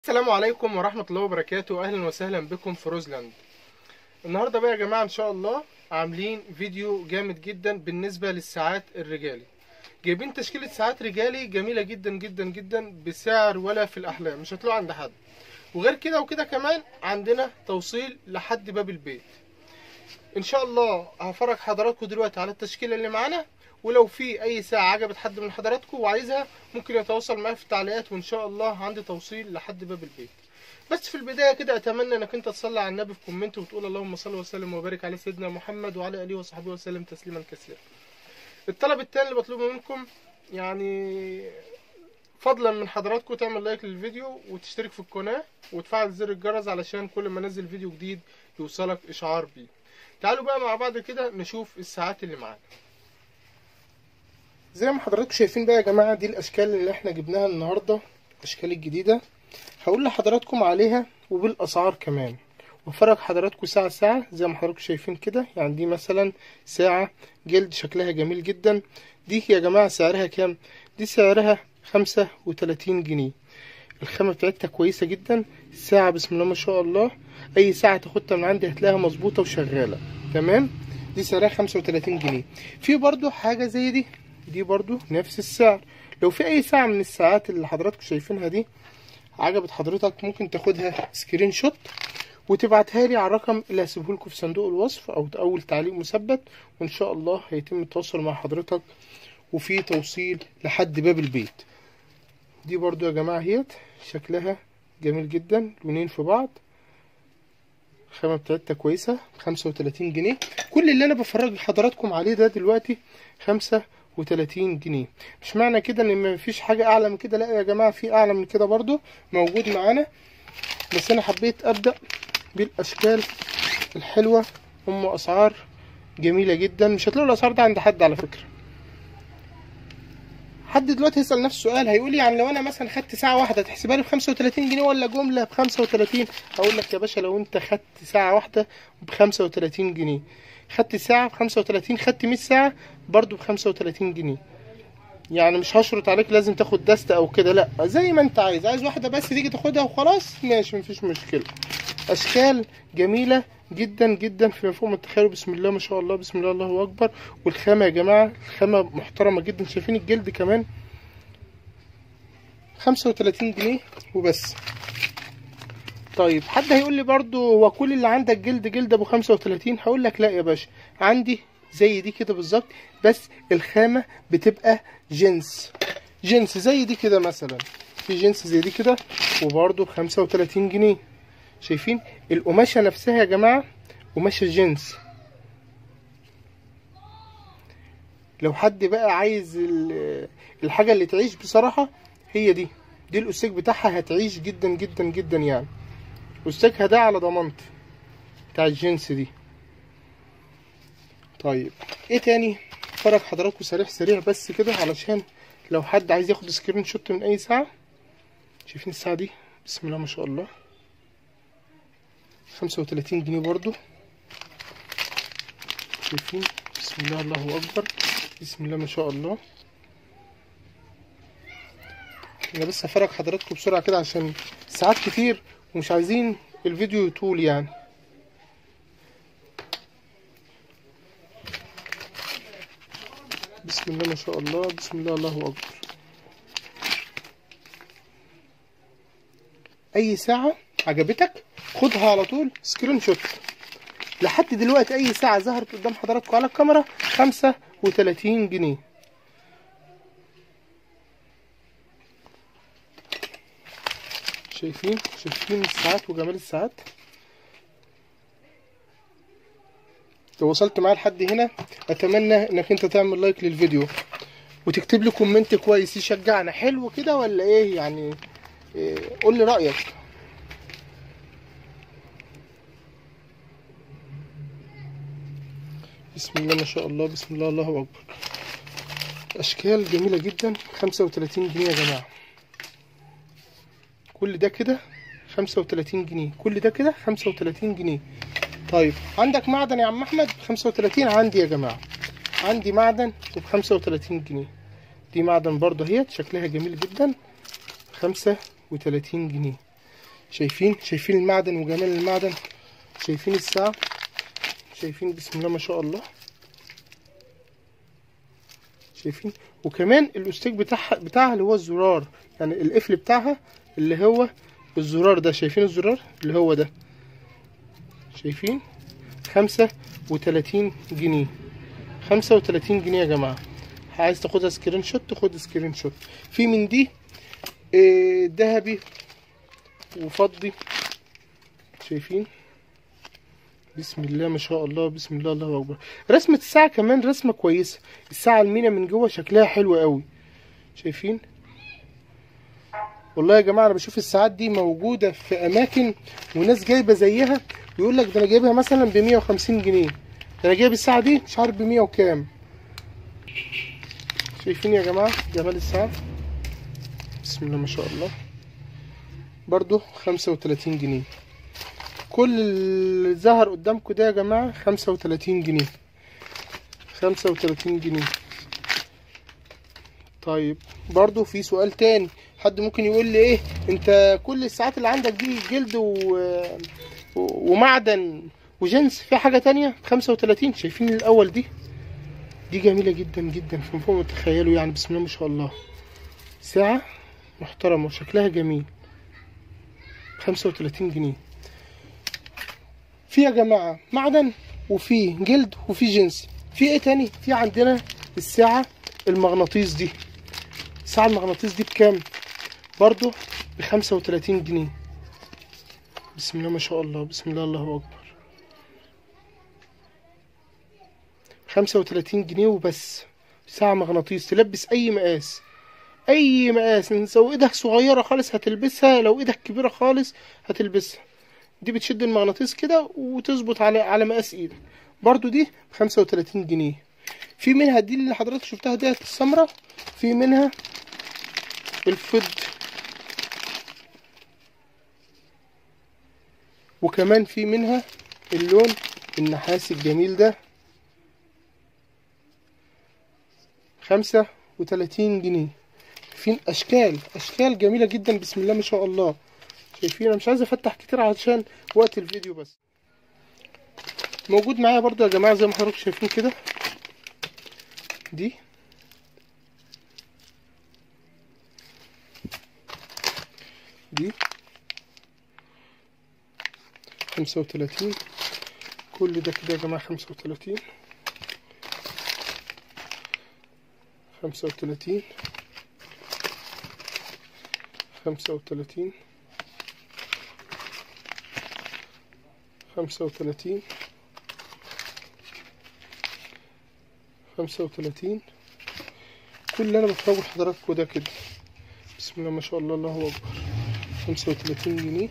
السلام عليكم ورحمة الله وبركاته أهلا وسهلا بكم في روزلاند النهاردة بقى يا جماعة إن شاء الله عاملين فيديو جامد جدا بالنسبة للساعات الرجالي جايبين تشكيلة ساعات رجالي جميلة جدا جدا جدا بسعر ولا في الأحلام مش هتلاقوا عند حد وغير كده وكده كمان عندنا توصيل لحد باب البيت إن شاء الله هفرج حضراتكم دلوقتي على التشكيلة اللي معانا ولو في اي ساعه عجبت حد من حضراتكم وعايزها ممكن يتواصل معايا في التعليقات وان شاء الله عندي توصيل لحد باب البيت بس في البدايه كده اتمنى انك انت تصلي على النبي في كومنت وتقول اللهم صل وسلم وبارك على سيدنا محمد وعلى اله وصحبه وسلم تسليما كثيرا الطلب التاني اللي بطلبه منكم يعني فضلا من حضراتكم تعمل لايك للفيديو وتشترك في القناه وتفعل زر الجرس علشان كل ما انزل فيديو جديد يوصلك اشعار بيه تعالوا بقى مع بعض كده نشوف الساعات اللي معانا زي ما حضراتكم شايفين بقى يا جماعة دي الأشكال اللي احنا جبناها النهاردة الأشكال الجديدة هقول لحضراتكم عليها وبالأسعار كمان وفرج حضراتكم ساعة ساعة زي ما حضراتكم شايفين كده يعني دي مثلا ساعة جلد شكلها جميل جدا دي يا جماعة سعرها كام دي سعرها خمسة وتلاتين جنيه الخامة بتاعتها كويسة جدا الساعة بسم الله ما شاء الله أي ساعة تاخدها من عندي هتلاقيها مظبوطة وشغالة تمام دي سعرها خمسة وتلاتين جنيه في برضو حاجة زي دي دي برضو نفس السعر لو في اي ساعة من الساعات اللي حضراتكم شايفينها دي عجبت حضرتك ممكن تاخدها سكرين شوت وتبعتها لي على الرقم اللي هسيبه لكم في صندوق الوصف او اول تعليق مثبت وان شاء الله هيتم التواصل مع حضرتك وفي توصيل لحد باب البيت دي برضو يا جماعة هيت شكلها جميل جدا لونين في بعض الخامة بتاعتها كويسة بخمسة وتلاتين جنيه كل اللي انا بفرج حضراتكم عليه ده دلوقتي خمسة وتلاتين جنيه مش معنى كده ان مفيش حاجة اعلى من كده لا يا جماعة في اعلى من كده برضو موجود معانا بس انا حبيت ابدأ بالاشكال الحلوة ام اسعار جميلة جدا مش هتلاقوا الاسعار ده عند حد على فكرة حد دلوقتي يسأل نفسه سؤال هيقول يعني لو انا مثلا خدت ساعة واحدة تحسبها لي ب 35 جنيه ولا جملة ب 35 هقول لك يا باشا لو انت خدت ساعة واحدة ب 35 جنيه خدت ساعة ب 35 خدت 100 ساعة برضو ب 35 جنيه يعني مش هشرط عليك لازم تاخد دستة او كده لا زي ما انت عايز عايز واحدة بس تيجي تاخدها وخلاص ماشي مفيش مشكلة اشكال جميلة جدا جدا في فوق ما تتخيلوا بسم الله ما شاء الله بسم الله الله اكبر والخامة يا جماعة الخامة محترمة جدا شايفين الجلد كمان 35 جنيه وبس طيب حد هيقول لي برضو هو كل اللي عندك جلد جلد ابو 35 هقول لك لا يا باشا عندي زي دي كده بالظبط بس الخامه بتبقى جنس جنس زي دي كده مثلا في جنس زي دي كده وبرضو ب 35 جنيه شايفين القماشه نفسها يا جماعه قماشه جنس لو حد بقى عايز الحاجه اللي تعيش بصراحه هي دي دي الاستيك بتاعها هتعيش جدا جدا جدا يعني واستيكها ده على ضمانتي بتاع الجنس دي طيب ايه تاني فرج حضراتكم سريع سريع بس كده علشان لو حد عايز ياخد سكرين شوت من اي ساعة شايفين الساعة دي بسم الله ما شاء الله خمسة وتلاتين جنيه برضو شايفين بسم الله الله اكبر بسم الله ما شاء الله انا بس هفرج حضراتكم بسرعة كده عشان ساعات كتير ومش عايزين الفيديو يطول يعني بسم الله ما شاء الله بسم الله الله اكبر اي ساعة عجبتك خدها على طول سكرين شوت لحد دلوقتي اي ساعة ظهرت قدام حضراتكم على الكاميرا خمسة وتلاتين جنيه شايفين شايفين الساعات وجمال الساعات لو وصلت معايا لحد هنا اتمنى انك انت تعمل لايك للفيديو وتكتب لي كومنت كويس يشجعنا حلو كده ولا ايه يعني إيه قول لي رايك بسم الله ما شاء الله بسم الله الله اكبر اشكال جميله جدا 35 جنيه يا جماعه كل ده كده خمسة وتلاتين جنيه كل ده كده خمسة وتلاتين جنيه طيب عندك معدن يا عم احمد بخمسة وتلاتين عندي يا جماعة عندي معدن بخمسة وتلاتين جنيه دي معدن برضه اهيت شكلها جميل جدا خمسة وتلاتين جنيه شايفين شايفين المعدن وجمال المعدن شايفين الساعة شايفين بسم الله ما شاء الله شايفين وكمان الاستيك بتاعها بتاعها اللي هو الزرار يعني القفل بتاعها اللي هو الزرار ده شايفين الزرار اللي هو ده شايفين خمسة وتلاتين جنيه خمسة وتلاتين جنيه يا جماعة عايز تاخدها سكرين شوت تاخد سكرين شوت في من دي آه، ذهبي وفضي شايفين بسم الله ما شاء الله بسم الله الله اكبر رسمة الساعة كمان رسمة كويسة الساعة المينا من جوه شكلها حلو قوي شايفين والله يا جماعة انا بشوف الساعات دي موجودة في اماكن وناس جايبة زيها يقول لك ده انا جايبها مثلا ب 150 جنيه ده انا جايب الساعة دي مش عارف ب 100 وكام شايفين يا جماعة جمال الساعة بسم الله ما شاء الله برضو خمسة وتلاتين جنيه كل اللي ظهر قدامكم ده يا جماعة خمسة وتلاتين جنيه خمسة وتلاتين جنيه طيب برضو في سؤال تاني حد ممكن يقول لي ايه انت كل الساعات اللي عندك دي جلد و... و- ومعدن وجنس في حاجة تانية خمسة وتلاتين شايفين الأول دي دي جميلة جدا جدا في فوق ما تتخيلوا يعني بسم الله ما شاء الله ساعة محترمة وشكلها جميل خمسة وتلاتين جنيه في يا جماعة معدن وفي جلد وفي جنس في ايه تاني في عندنا الساعة المغناطيس دي الساعة المغناطيس دي بكام برضو بخمسة وتلاتين جنيه بسم الله ما شاء الله بسم الله الله أكبر خمسة وتلاتين جنيه وبس ساعة مغناطيس تلبس أي مقاس أي مقاس لو إيدك صغيرة خالص هتلبسها لو إيدك كبيرة خالص هتلبسها دي بتشد المغناطيس كده وتظبط على على مقاس إيدك برضو دي بخمسة وتلاتين جنيه في منها دي اللي حضرتك شفتها ديت السمرة في منها الفض وكمان في منها اللون النحاسي الجميل ده خمسة وتلاتين جنيه في أشكال أشكال جميلة جدا بسم الله ما شاء الله شايفين أنا مش عايز أفتح كتير عشان وقت الفيديو بس موجود معايا برضو يا جماعة زي ما حضراتكم شايفين كده دي دي خمسة وتلاتين كل ده كده يا جماعة خمسة وتلاتين خمسة وتلاتين خمسة وتلاتين خمسة وتلاتين خمسة وتلاتين كل اللي أنا بفرجه لحضراتكم ده كده بسم الله ما شاء الله الله أكبر خمسة وتلاتين جنيه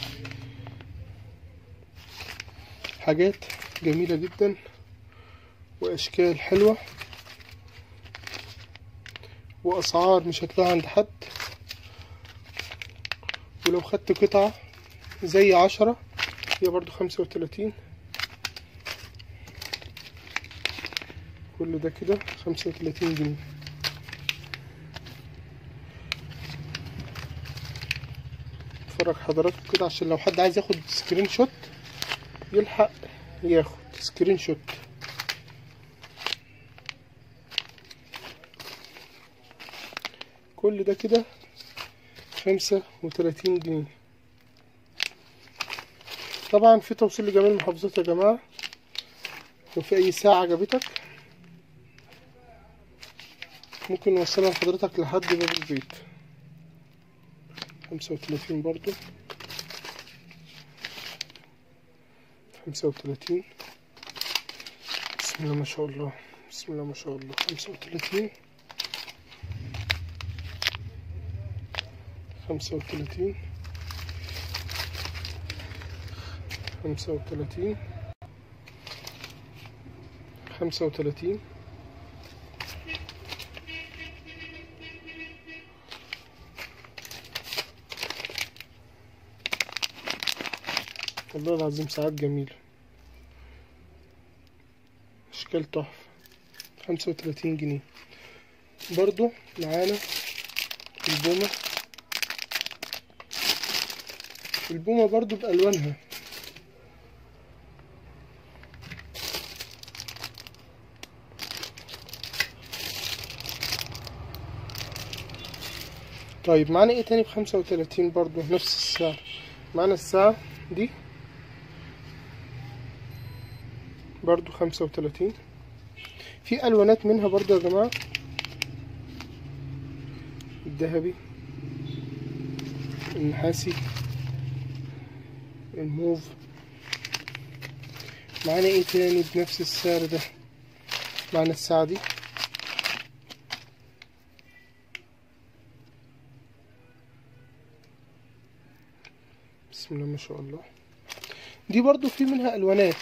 حاجات جميلة جدا وأشكال حلوة وأسعار مش هتلاقيها عند حد ولو خدت قطعة زي عشرة هي برضو خمسة وتلاتين كل ده كده خمسة وتلاتين جنيه اتفرج حضراتكم كده عشان لو حد عايز ياخد سكرين شوت يلحق ياخد سكرين شوت كل ده كده خمسة وتلاتين جنيه طبعا في توصيل لجميع المحافظات يا جماعة لو في أي ساعة عجبتك ممكن نوصلها لحضرتك لحد باب البيت خمسة وتلاتين برضو خمسة وتلاتين بسم الله ما شاء الله بسم الله ما شاء الله خمسة وتلاتين خمسة وتلاتين خمسة وتلاتين خمسة وتلاتين والله العظيم ساعات جميلة أشكال تحفة خمسة وتلاتين جنيه برضو معانا البومة البومة برضو بألوانها طيب معانا ايه تاني بخمسة وتلاتين برضو نفس السعر معانا الساعة دي برضو خمسة وتلاتين في ألوانات منها برضو يا جماعة الذهبي النحاسي الموف معانا ايه تاني بنفس السعر ده معانا الساعة دي بسم الله ما شاء الله دي برضو في منها الوانات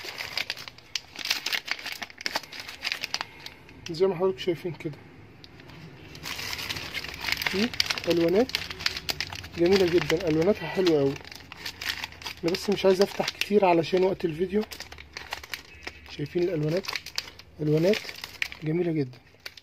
زي ما حضرتك شايفين كده في الوانات جميله جدا الواناتها حلوه قوي انا بس مش عايز افتح كتير علشان وقت الفيديو شايفين الالوانات الوانات جميله جدا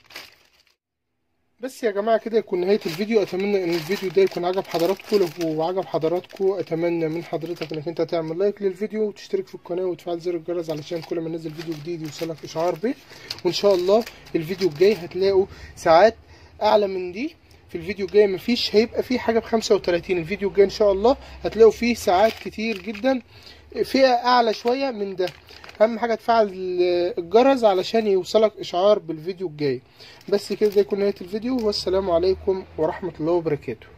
بس يا جماعه كده يكون نهايه الفيديو اتمنى ان الفيديو ده يكون عجب حضراتكم لو عجب حضراتكم اتمنى من حضرتك انك انت تعمل لايك للفيديو وتشترك في القناه وتفعل زر الجرس علشان كل ما ننزل فيديو جديد يوصلك اشعار به وان شاء الله الفيديو الجاي هتلاقوا ساعات اعلى من دي في الفيديو الجاي مفيش هيبقى فيه حاجه ب 35 الفيديو الجاي ان شاء الله هتلاقوا فيه ساعات كتير جدا فئه اعلى شويه من ده اهم حاجه تفعل الجرس علشان يوصلك اشعار بالفيديو الجاي بس كده ده يكون نهايه الفيديو والسلام عليكم ورحمه الله وبركاته